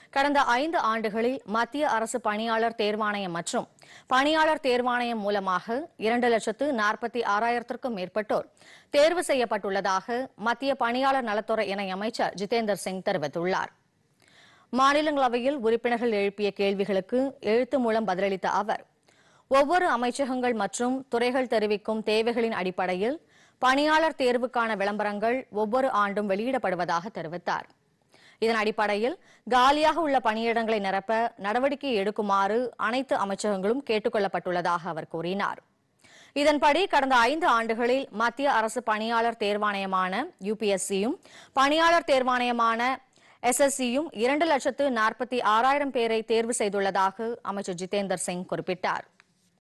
கடந்த ஐந்து ஆண்டுகளில் மத்திய அரசு பணியாளர் தேர்வாணையம் மற்றும் பணியாளர் தேர்வாணையம் மூலமாக இரண்டு லட்சத்து நாற்பத்தி ஆறாயிரத்திற்கும் மேற்பட்டோர் தேர்வு செய்யப்பட்டுள்ளதாக மத்திய பணியாளர் நலத்துறை இணையமைச்சர் ஜிதேந்தர் சிங் தெரிவித்துள்ளார் மாநிலங்களவையில் உறுப்பினர்கள் எழுப்பிய கேள்விகளுக்கு எழுத்து மூலம் பதிலளித்த அவர் ஒவ்வொரு அமைச்சகங்கள் மற்றும் துறைகள் தெரிவிக்கும் தேவைகளின் அடிப்படையில் பணியாளர் தேர்வுக்கான விளம்பரங்கள் ஒவ்வொரு ஆண்டும் வெளியிடப்படுவதாக தெரிவித்தார் இதன் அடிப்படையில் காலியாக உள்ள பணியிடங்களை நிரப்ப நடவடிக்கை எடுக்குமாறு அனைத்து அமைச்சகங்களும் கேட்டுக் கொள்ளப்பட்டுள்ளதாக அவர் கூறினார் இதன்படி கடந்த ஐந்து ஆண்டுகளில் மத்திய அரசு பணியாளர் தேர்வாணையமான யுபிஎஸ்சியும் பணியாளர் தேர்வாணையமான எஸ்எஸ்சியும் இரண்டு லட்சத்து நாற்பத்தி ஆறாயிரம் பேரை தேர்வு செய்துள்ளதாக அமைச்சர் ஜிதேந்தர் சிங் குறிப்பிட்டார்